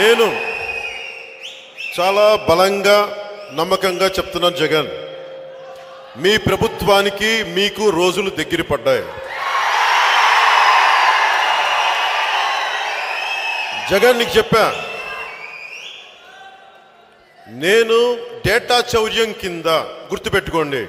నేను చాలా బలంగా నమ్మకంగా చెప్తున్నాను జగన్ మీ ప్రభుత్వానికి మీకు రోజులు దగ్గర పడ్డాయి జగన్ నీకు చెప్పా నేను డేటా చౌర్యం కింద గుర్తుపెట్టుకోండి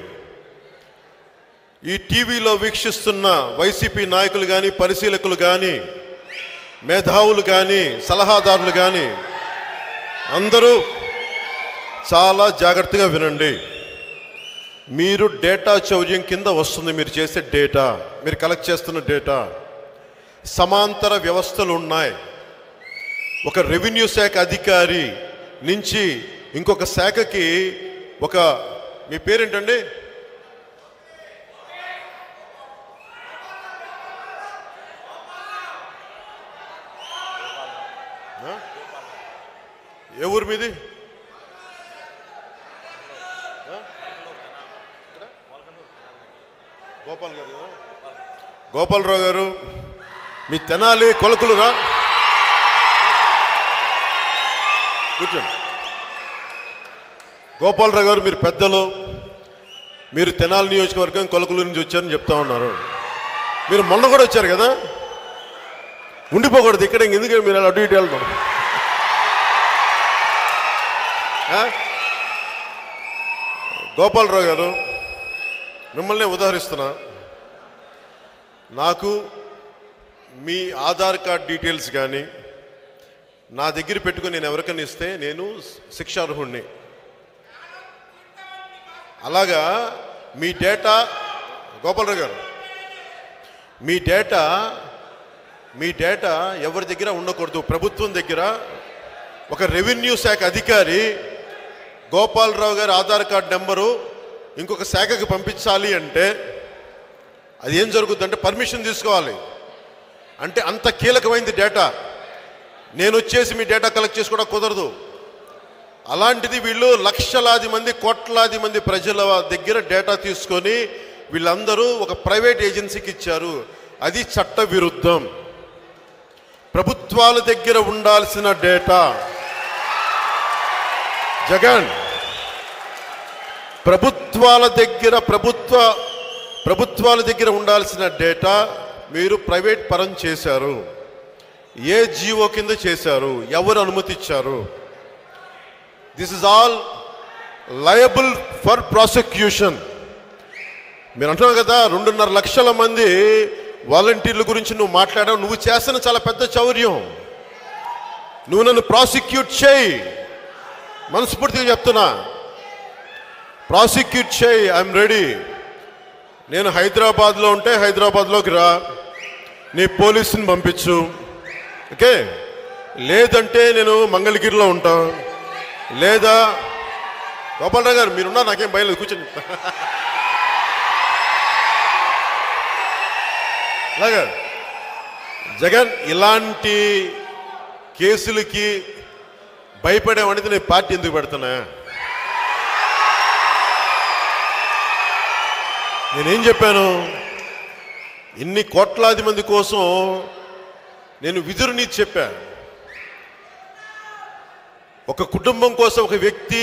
ఈ టీవీలో వీక్షిస్తున్న వైసీపీ నాయకులు కానీ పరిశీలకులు కానీ మేధావులు కానీ సలహాదారులు కానీ అందరూ చాలా జాగ్రత్తగా వినండి మీరు డేటా చౌర్యం కింద వస్తుంది మీరు చేసే డేటా మీరు కలెక్ట్ చేస్తున్న డేటా సమాంతర వ్యవస్థలు ఉన్నాయి ఒక రెవెన్యూ శాఖ అధికారి నుంచి ఇంకొక శాఖకి ఒక మీ పేరేంటండి ఆ? ఏ ఊరు మీది ఆ? ఇక్కడ? గోపాల్ గారు కదా? గోపాలరావు గారు మీ తెనాలి కొలకులురా కూర్చోండి గోపాలరావు గారు మీరు పెద్దలు మీరు తెనాలి నియోజకవర్గం కొలకులు నుంచి వచ్చారని చెప్తా ఉన్నారు మీరు మొన్న కూడా వచ్చారు కదా ఉండిపోకూడదు ఇక్కడ ఇంక ఎందుకంటే మీరు అలా అటు ఇటు వెళ్తాం ఆ? గోపాలరావు గారు మిమ్మల్ని ఉదాహరిస్తున్నా నాకు మీ ఆధార్ కార్డ్ డీటెయిల్స్ కానీ నా దగ్గర పెట్టుకుని నేను ఎవరికైనా ఇస్తే నేను శిక్షార్హుణ్ణి అలాగా మీ డేటా గోపాలరావు గారు మీ డేటా మీ డేటా ఎవరి దగ్గర ఉండకూడదు ప్రభుత్వం దగ్గర ఒక రెవెన్యూ శాఖ అధికారి గోపాలరావు గారి ఆధార్ కార్డ్ నెంబరు ఇంకొక శాఖకి పంపించాలి అంటే అది ఏం జరుగుతుంది అంటే పర్మిషన్ తీసుకోవాలి అంటే అంత కీలకమైంది డేటా నేను వచ్చేసి మీ డేటా కలెక్ట్ చేసుకోవడం కుదరదు అలాంటిది వీళ్ళు లక్షలాది మంది కోట్లాది మంది ప్రజల దగ్గర డేటా తీసుకొని వీళ్ళందరూ ఒక ప్రైవేట్ ఏజెన్సీకి ఇచ్చారు అది చట్ట విరుద్ధం ప్రభుత్వాల దగ్గర ఉండాల్సిన డేటా జగన్ ప్రభుత్వాల దగ్గర ప్రభుత్వ ప్రభుత్వాల దగ్గర ఉండాల్సిన డేటా మీరు ప్రైవేట్ పరం చేశారు ఏ జీవో కింద చేశారు ఎవరు అనుమతి ఇచ్చారు this is all liable for prosecution మీరు అంటున్నావు కదా రెండున్నర లక్షల మంది వాలంటీర్ల గురించి నువ్వు మాట్లాడావు నువ్వు చేసిన చాలా పెద్ద చౌర్యం నువ్వు నన్ను ప్రాసిక్యూట్ చేయి మనస్ఫూర్తిగా చెప్తున్నా ప్రాసిక్యూట్ చేయి ఐఎమ్ రెడీ నేను హైదరాబాద్లో ఉంటే హైదరాబాద్లోకి రా నీ పోలీసుని పంపించు ఓకే లేదంటే నేను మంగళగిరిలో ఉంటా లేదా గోపాలరావు గారు మీరున్నా నాకేం భయం లేదు కూర్చొని అలాగా జగన్ ఇలాంటి కేసులకి భయపడేవాడికి నేను పార్టీ ఎందుకు పెడుతున్నా నేనేం చెప్పాను ఇన్ని కోట్లాది మంది కోసం నేను విధురు నీతి చెప్పా ఒక కుటుంబం కోసం ఒక వ్యక్తి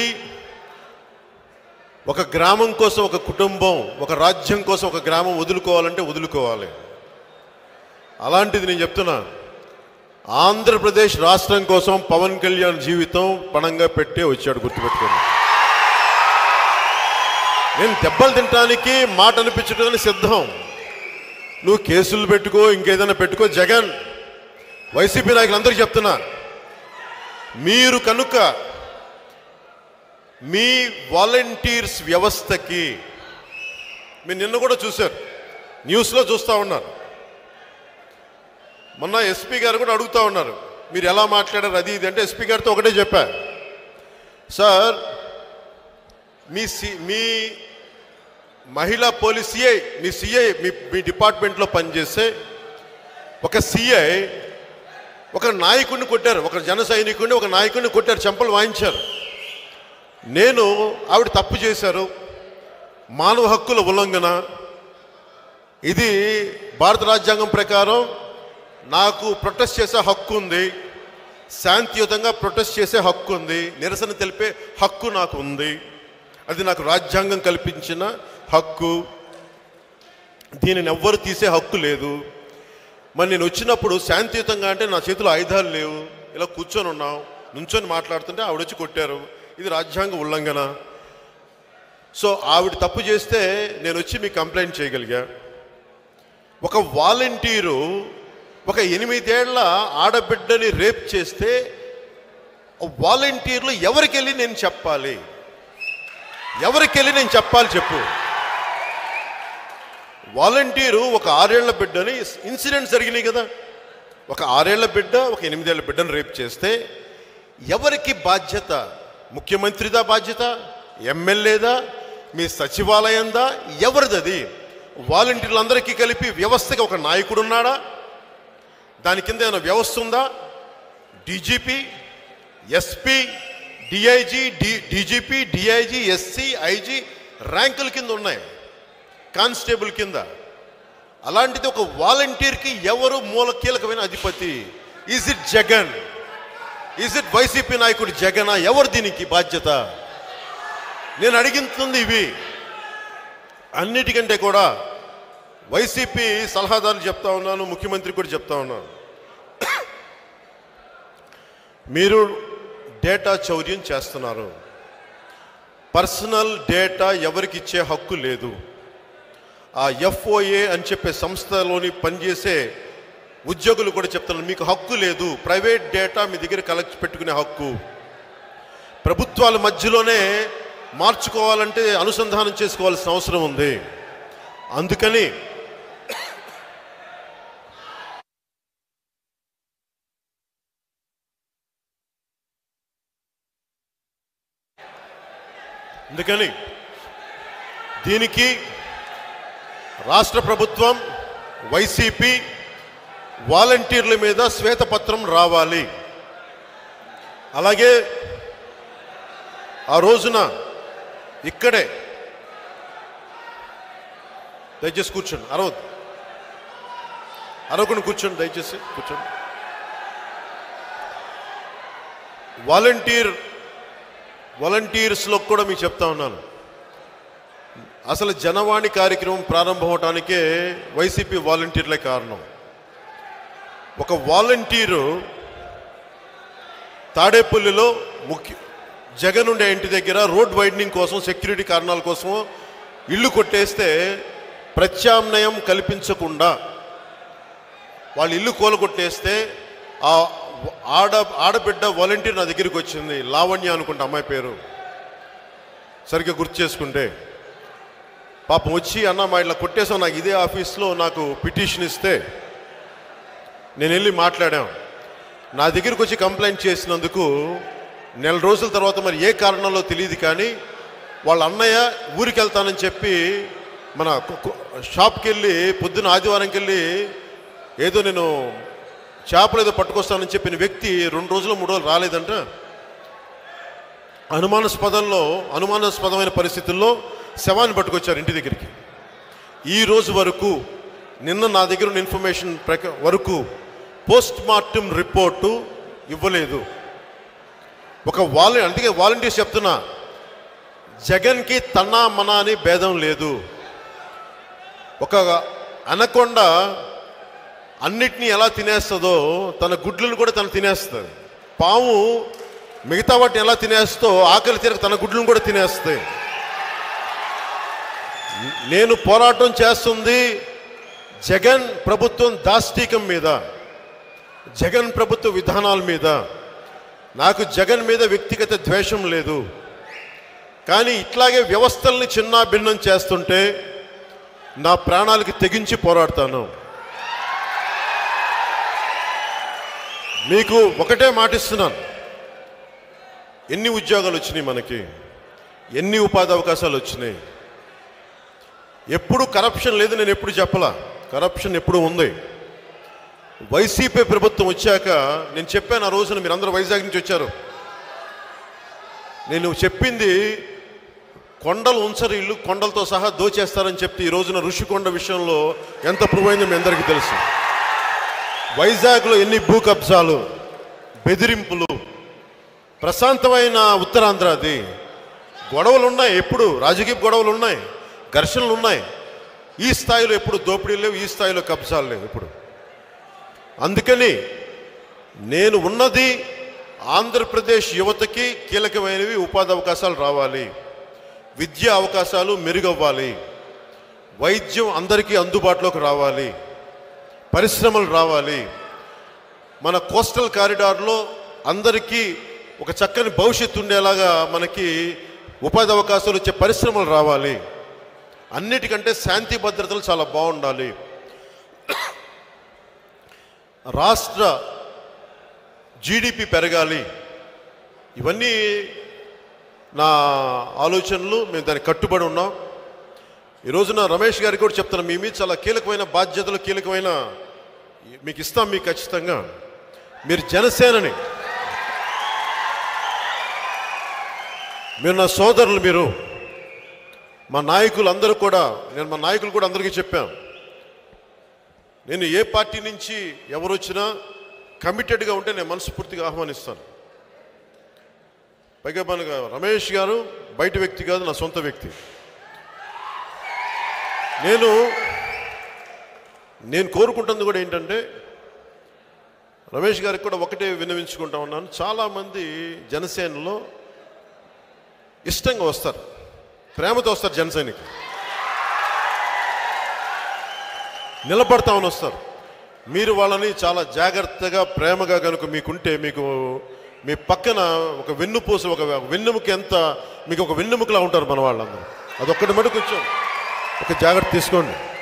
ఒక గ్రామం కోసం ఒక కుటుంబం ఒక రాజ్యం కోసం ఒక గ్రామం వదులుకోవాలంటే వదులుకోవాలి అలాంటిది నేను చెప్తున్నా ఆంధ్రప్రదేశ్ రాష్ట్రం కోసం పవన్ కళ్యాణ్ జీవితం పణంగా పెట్టే వచ్చాడు గుర్తుపెట్టుకోండి నేను దెబ్బలు తినటానికి మాట అనిపించడానికి సిద్ధం నువ్వు కేసులు పెట్టుకో ఇంకేదైనా పెట్టుకో జగన్ వైసీపీ నాయకులందరికీ చెప్తున్నా మీరు కనుక మీ వాలంటీర్స్ వ్యవస్థకి మీరు నిన్న కూడా చూశారు న్యూస్లో చూస్తూ ఉన్నారు మొన్న ఎస్పీ గారు కూడా అడుగుతూ ఉన్నారు మీరు ఎలా మాట్లాడారు అది ఇది అంటే ఎస్పీ గారితో ఒకటే చెప్పా సార్ మీ సి మీ మహిళా పోలీస్ సిఐ మీ సిఐ మీ మీ డిపార్ట్మెంట్లో పనిచేసే ఒక సిఐ ఒక నాయకుడిని కొట్టారు ఒక జన సైనికుడిని ఒక నాయకుడిని కొట్టారు చెంపలు వాయించారు నేను ఆవిడ తప్పు చేశారు మానవ హక్కుల ఉల్లంఘన ఇది భారత రాజ్యాంగం ప్రకారం నాకు ప్రొటెస్ట్ చేసే హక్కు ఉంది శాంతియుతంగా ప్రొటెస్ట్ చేసే హక్కు ఉంది నిరసన తెలిపే హక్కు నాకు ఉంది అది నాకు రాజ్యాంగం కల్పించిన హక్కు దీనిని ఎవ్వరు తీసే హక్కు లేదు మరి నేను వచ్చినప్పుడు శాంతియుతంగా అంటే నా చేతిలో ఆయుధాలు లేవు ఇలా కూర్చొని ఉన్నాం నుంచొని మాట్లాడుతుంటే ఆవిడ వచ్చి కొట్టారు ఇది రాజ్యాంగ ఉల్లంఘన సో ఆవిడ తప్పు చేస్తే నేను వచ్చి మీకు కంప్లైంట్ చేయగలిగా ఒక వాలంటీరు ఒక ఎనిమిదేళ్ల ఆడబిడ్డని రేప్ చేస్తే వాలంటీర్లు ఎవరికి వెళ్ళి నేను చెప్పాలి ఎవరికి వెళ్ళి నేను చెప్పాలి చెప్పు వాలంటీరు ఒక ఆరేళ్ల బిడ్డని ఇన్సిడెంట్స్ జరిగినాయి కదా ఒక ఆరేళ్ల బిడ్డ ఒక ఎనిమిదేళ్ల బిడ్డను రేప్ చేస్తే ఎవరికి బాధ్యత ముఖ్యమంత్రిదా బాధ్యత ఎమ్మెల్యేదా మీ సచివాలయందా ఎవరిది అది వాలంటీర్లందరికీ కలిపి వ్యవస్థకి ఒక నాయకుడు ఉన్నాడా దాని కింద ఏమైనా వ్యవస్థ ఉందా DGP SP DIG D DGP DIG SC IG ర్యాంకుల కింద ఉన్నాయి కానిస్టేబుల్ కింద అలాంటిది ఒక వాలంటీర్కి ఎవరు మూల కీలకమైన అధిపతి is it Jagan is it YCP నాయకుడు జగనా ఎవరు దీనికి బాధ్యత నేను అడిగింది ఇవి అన్నిటికంటే కూడా వైసీపీ సలహాదారులు చెప్తా ఉన్నాను ముఖ్యమంత్రి కూడా చెప్తా ఉన్నాను మీరు డేటా చౌర్యం చేస్తున్నారు పర్సనల్ డేటా ఎవరికి ఇచ్చే హక్కు లేదు ఆ ఎఫ్ఓఏ అని చెప్పే సంస్థలోని పనిచేసే ఉద్యోగులు కూడా చెప్తున్నారు మీకు హక్కు లేదు ప్రైవేట్ డేటా మీ దగ్గర కలెక్ట్ పెట్టుకునే హక్కు ప్రభుత్వాల మధ్యలోనే మార్చుకోవాలంటే అనుసంధానం చేసుకోవాల్సిన అవసరం ఉంది అందుకని అందుకని దీనికి రాష్ట్ర ప్రభుత్వం వైసీపీ వాలంటీర్ల మీద శ్వేతపత్రం రావాలి అలాగే ఆ రోజున ఇక్కడే దయచేసి కూర్చోండి అరవద్దు అరవకుండా కూర్చోండి దయచేసి కూర్చోండి వాలంటీర్ వాలంటీర్స్లో కూడా మీకు చెప్తా ఉన్నాను అసలు జనవాణి కార్యక్రమం ప్రారంభం అవటానికే వైసీపీ వాలంటీర్లే కారణం ఒక వాలంటీరు తాడేపల్లిలో ముఖ్య జగన్ ఉండే ఇంటి దగ్గర రోడ్ వైడనింగ్ కోసం సెక్యూరిటీ కారణాల కోసం ఇల్లు కొట్టేస్తే ప్రత్యామ్నాయం కల్పించకుండా వాళ్ళ ఇల్లు కూలగొట్టేస్తే ఆ ఆడ ఆడబిడ్డ వాలంటీర్ నా దగ్గరికి వచ్చింది లావణ్య అనుకుంటా అమ్మాయి పేరు సరిగ్గా గుర్తు చేసుకుంటే పాపం వచ్చి అన్న మా ఇట్లా కొట్టేసాం నాకు ఇదే ఆఫీస్లో నాకు పిటిషన్ ఇస్తే నేను వెళ్ళి మాట్లాడాం నా దగ్గరికి వచ్చి కంప్లైంట్ చేసినందుకు నెల రోజుల తర్వాత మరి ఏ కారణంలో తెలియదు కానీ వాళ్ళ అన్నయ్య ఊరికి వెళ్తానని చెప్పి మన కు- కు- షాప్కి వెళ్ళి పొద్దున ఆదివారంకి వెళ్ళి ఏదో నేను చేపలు ఏదో పట్టుకొస్తానని చెప్పిన వ్యక్తి రెండు రోజులు మూడు రోజులు రాలేదంట అనుమానాస్పదంలో అనుమానాస్పదమైన పరిస్థితుల్లో శవాన్ని పట్టుకొచ్చారు ఇంటి దగ్గరికి ఈ రోజు వరకు నిన్న నా దగ్గర ఉన్న ఇన్ఫర్మేషన్ ప్రక వరకు పోస్ట్ మార్టం రిపోర్టు ఇవ్వలేదు ఒక వాలంటీ అందుకే వాలంటీర్స్ చెప్తున్నా జగన్కి తన్నా మనా అని భేదం లేదు ఒక అనకొండ అన్నిటినీ ఎలా తినేస్తుందో తన గుడ్లను కూడా తను తినేస్తుంది పాము మిగతా వాటిని ఎలా తినేస్తో ఆకలి తీరక తన గుడ్లను కూడా తినేస్తాయి నేను పోరాటం చేస్తుంది జగన్ ప్రభుత్వం దాష్టీకం మీద జగన్ ప్రభుత్వ విధానాల మీద నాకు జగన్ మీద వ్యక్తిగత ద్వేషం లేదు కానీ ఇట్లాగే వ్యవస్థల్ని చిన్న భిన్నం చేస్తుంటే నా ప్రాణాలకి తెగించి పోరాడతాను మీకు ఒకటే మాటిస్తున్నాను ఎన్ని ఉద్యోగాలు వచ్చినాయి మనకి ఎన్ని ఉపాధి అవకాశాలు వచ్చినాయి ఎప్పుడు కరప్షన్ లేదు నేను ఎప్పుడు చెప్పలా కరప్షన్ ఎప్పుడు ఉంది వైసీపీ ప్రభుత్వం వచ్చాక నేను చెప్పాను ఆ రోజున మీరు అందరూ వైజాగ్ నుంచి వచ్చారు నేను చెప్పింది కొండలు ఉంచరు ఇల్లు కొండలతో సహా దోచేస్తారని చెప్తే ఈ రోజున ఋషికొండ విషయంలో ఎంత ప్రూవ్ అయిందో మీ అందరికీ తెలుసు వైజాగ్లో ఎన్ని భూ కబ్జాలు బెదిరింపులు ప్రశాంతమైన ఉత్తరాంధ్ర అది గొడవలు ఉన్నాయి ఎప్పుడు రాజకీయ గొడవలు ఉన్నాయి ఘర్షణలు ఉన్నాయి ఈ స్థాయిలో ఎప్పుడు దోపిడీలు లేవు ఈ స్థాయిలో కబ్జాలు లేవు ఇప్పుడు అందుకని నేను ఉన్నది ఆంధ్రప్రదేశ్ యువతకి కీలకమైనవి ఉపాధి అవకాశాలు రావాలి విద్యా అవకాశాలు మెరుగవ్వాలి వైద్యం అందరికీ అందుబాటులోకి రావాలి పరిశ్రమలు రావాలి మన కోస్టల్ కారిడార్లో అందరికీ ఒక చక్కని భవిష్యత్తు ఉండేలాగా మనకి ఉపాధి అవకాశాలు వచ్చే పరిశ్రమలు రావాలి అన్నిటికంటే శాంతి భద్రతలు చాలా బాగుండాలి రాష్ట్ర జీడిపి పెరగాలి ఇవన్నీ నా ఆలోచనలు మేము దానికి కట్టుబడి ఉన్నాం ఈ రోజున రమేష్ గారికి కూడా చెప్తాను మీ మీద చాలా కీలకమైన బాధ్యతలు కీలకమైన మీకు ఇస్తాం మీకు ఖచ్చితంగా మీరు జనసేనని మీరు నా సోదరులు మీరు మా నాయకులు అందరూ కూడా నేను మా నాయకులు కూడా అందరికీ చెప్పాను నేను ఏ పార్టీ నుంచి ఎవరు వచ్చినా కమిటెడ్గా ఉంటే నేను మనస్ఫూర్తిగా ఆహ్వానిస్తాను పైగా మనకు రమేష్ గారు బయట వ్యక్తి కాదు నా సొంత వ్యక్తి నేను నేను కోరుకుంటుంది కూడా ఏంటంటే రమేష్ గారికి కూడా ఒకటే విన్నవించుకుంటా ఉన్నాను చాలామంది జనసేనలో ఇష్టంగా వస్తారు ప్రేమతో వస్తారు జనసేనకి నిలబడతామని వస్తారు మీరు వాళ్ళని చాలా జాగ్రత్తగా ప్రేమగా కనుక మీకుంటే మీకు మీ పక్కన ఒక వెన్నుపూస ఒక వెన్నెముక ఎంత మీకు ఒక వెన్నెముకలా ఉంటారు మన వాళ్ళందరూ అదొక్కటి మటు కొంచెం ఒక జాగ్రత్త తీసుకోండి